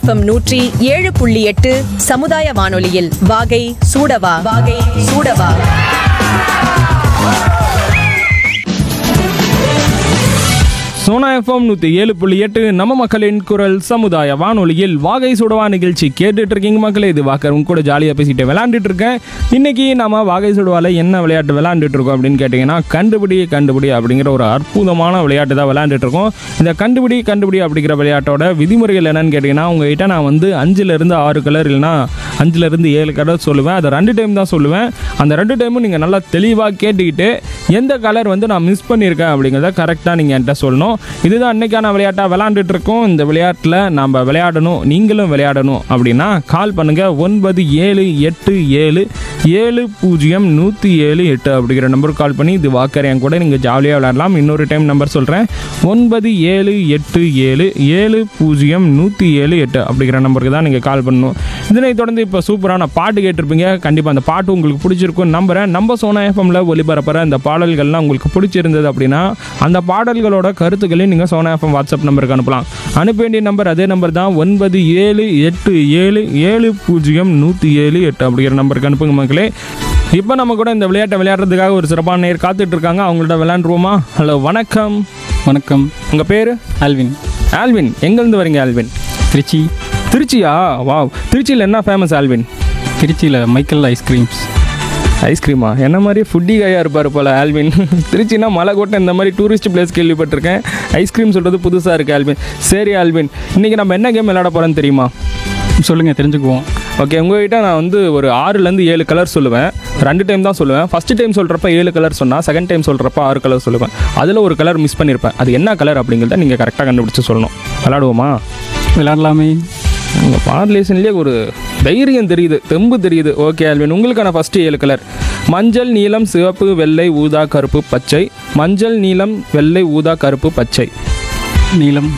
FM நூற்றி ஏழு புள்ளி எட்டு சமுதாய வானொலியில் வாகை சூடவா வாகை சூடவா சோனா எஃப்எம் நூற்றி ஏழு புள்ளி எட்டு நம்ம மக்களின் குரல் சமுதாய வானொலியில் வாகை சுடவா நிகழ்ச்சி கேட்டுட்டு இருக்கீங்க மக்களே இது வாக்கரும் கூட ஜாலியாக பேசிட்டு விளையாண்டுட்டு இருக்கேன் இன்னைக்கு நம்ம வாகை சுடுவால என்ன விளையாட்டு விளையாண்டுட்டு இருக்கோம் அப்படின்னு கேட்டிங்கன்னா கண்டுபிடி கண்டுபிடி அப்படிங்கிற ஒரு அற்புதமான விளையாட்டு தான் விளையாண்டுட்டு இருக்கோம் இந்த கண்டுபிடி கண்டுபிடி அப்படிங்கிற விளையாட்டோட விதிமுறைகள் என்னன்னு கேட்டிங்கன்னா உங்ககிட்ட நான் வந்து அஞ்சுலேருந்து ஆறு கலர் இல்லைன்னா அஞ்சுலேருந்து ஏழு கலர் சொல்லுவேன் அதை ரெண்டு டைம் தான் சொல்லுவேன் அந்த ரெண்டு டைமும் நீங்கள் நல்லா தெளிவாக கேட்டுக்கிட்டு எந்த கலர் வந்து நான் மிஸ் பண்ணியிருக்கேன் அப்படிங்கிறத கரெக்டாக நீங்கள் என்கிட்ட சொல்லணும் இதுதான் அன்னைக்கான விளையாட்டாக விளையாண்டுட்டு இருக்கோம் இந்த விளையாட்டில் நம்ம விளையாடணும் நீங்களும் விளையாடணும் அப்படின்னா கால் பண்ணுங்கள் ஒன்பது ஏழு எட்டு ஏழு ஏழு பூஜ்ஜியம் நூற்றி ஏழு எட்டு அப்படிங்கிற நம்பருக்கு கால் பண்ணி இது வாக்கரையன் கூட நீங்கள் ஜாலியாக விளையாடலாம் இன்னொரு டைம் நம்பர் சொல்கிறேன் ஒன்பது ஏழு எட்டு ஏழு ஏழு பூஜ்ஜியம் நூற்றி ஏழு எட்டு அப்படிங்கிற நம்பருக்கு தான் நீங்கள் கால் பண்ணணும் இதனை தொடர்ந்து இப்போ சூப்பரான பாட்டு கேட்டிருப்பீங்க கண்டிப்பாக அந்த பாட்டு உங்களுக்கு பிடிச்சிருக்கும் நம்புறேன் நம்ம சோனா எஃப்எம்ல ஒளிபரப்புற இந்த பாடல்கள்லாம் உங்களுக்கு பிடிச்சிருந்தது அப்படின்னா அந்த பாடல்களோட கருத்துக்களையும் நீங்கள் சோனா எஃப்எம் வாட்ஸ்அப் நம்பருக்கு அனுப்பலாம் அனுப்ப வேண்டிய நம்பர் அதே நம்பர் தான் ஒன்பது ஏழு எட்டு ஏழு ஏழு பூஜ்ஜியம் நூற்றி ஏழு எட்டு அப்படிங்கிற நம்பருக்கு அனுப்புங்க மக்களே இப்போ நம்ம கூட இந்த விளையாட்டை விளையாடுறதுக்காக ஒரு சிறப்பான நேர் காத்துட்டு இருக்காங்க அவங்கள்ட்ட விளையாண்டுருவோமா ஹலோ வணக்கம் வணக்கம் உங்கள் பேர் ஆல்வின் ஆல்வின் எங்கேருந்து வரீங்க ஆல்வின் திருச்சி திருச்சியா வாவ் திருச்சியில் என்ன ஃபேமஸ் ஆல்வின் திருச்சியில் மைக்கேல் ஐஸ்கிரீம்ஸ் ஐஸ்கிரீமா என்ன மாதிரி ஃபுட்டி கையாக இருப்பார் போல் ஆல்வின் திருச்சினா மலைக்கோட்டை இந்த மாதிரி டூரிஸ்ட் பிளேஸ் கேள்விப்பட்டிருக்கேன் ஐஸ்கிரீம் சொல்கிறது புதுசாக இருக்குது ஆல்வின் சரி ஆல்வின் இன்றைக்கி நம்ம என்ன கேம் விளையாட போகிறோன்னு தெரியுமா சொல்லுங்கள் தெரிஞ்சுக்குவோம் ஓகே உங்ககிட்ட நான் வந்து ஒரு ஆறுலேருந்து ஏழு கலர் சொல்லுவேன் ரெண்டு டைம் தான் சொல்லுவேன் ஃபஸ்ட்டு டைம் சொல்கிறப்ப ஏழு கலர் சொன்னால் செகண்ட் டைம் சொல்கிறப்ப ஆறு கலர் சொல்லுவேன் அதில் ஒரு கலர் மிஸ் பண்ணியிருப்பேன் அது என்ன கலர் அப்படிங்கிறத நீங்கள் கரெக்டாக கண்டுபிடிச்சு சொல்லணும் விளாடுவோமா விளையாடலாமே உங்கள் பாடலேஷன்லேயே ஒரு தைரியம் தெரியுது தெம்பு தெரியுது ஓகே ஆல்வின் உங்களுக்கான ஃபஸ்ட்டு ஏழு கலர் மஞ்சள் நீலம் சிவப்பு வெள்ளை ஊதா கருப்பு பச்சை மஞ்சள் நீலம் வெள்ளை ஊதா கருப்பு பச்சை நீலம்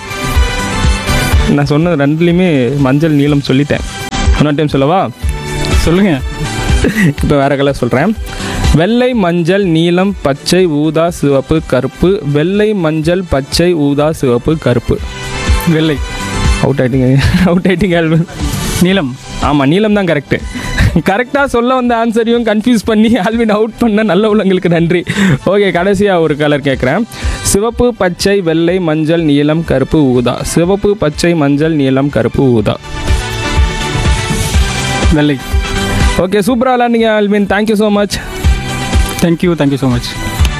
நான் சொன்னது ரெண்டுலேயுமே மஞ்சள் நீலம் சொல்லிட்டேன் இன்னொரு டைம் சொல்லவா சொல்லுங்கள் இப்போ வேறு கலர் சொல்கிறேன் வெள்ளை மஞ்சள் நீலம் பச்சை ஊதா சிவப்பு கருப்பு வெள்ளை மஞ்சள் பச்சை ஊதா சிவப்பு கருப்பு வெள்ளை அவுட் ஆயிட்டீங்க அவுட் ஆயிட்டீங்க ஆல்வின் நீலம் ஆமாம் நீலம் தான் கரெக்டு கரெக்டாக சொல்ல வந்த ஆன்சரையும் கன்ஃபியூஸ் பண்ணி ஆல்வின் அவுட் பண்ண நல்ல உள்ளங்களுக்கு நன்றி ஓகே கடைசியாக ஒரு கலர் கேட்குறேன் சிவப்பு பச்சை வெள்ளை மஞ்சள் நீலம் கருப்பு ஊதா சிவப்பு பச்சை மஞ்சள் நீலம் கருப்பு ஊதா வெள்ளை ஓகே சூப்பராக விளாண்டிங்க Alvin thank you so much thank you thank you so much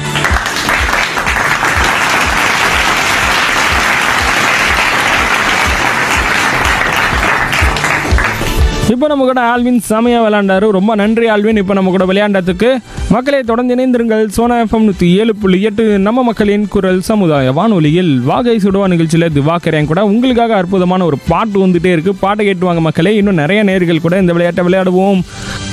இப்போ நம்ம கூட ஆல்வின் செமையாக விளையாண்டாரு ரொம்ப நன்றி ஆல்வின் இப்போ நம்ம கூட விளையாண்டதுக்கு மக்களை தொடர்ந்து இணைந்திருங்கள் சோனா எஃப்எம் நூற்றி ஏழு புள்ளி எட்டு நம்ம மக்களின் குரல் சமுதாய வானொலியில் வாகை சுடுவா நிகழ்ச்சியில் திவாக்கரேன் கூட உங்களுக்காக அற்புதமான ஒரு பாட்டு வந்துட்டே இருக்குது பாட்டை கேட்டுவாங்க மக்களே இன்னும் நிறைய நேர்கள் கூட இந்த விளையாட்டை விளையாடுவோம்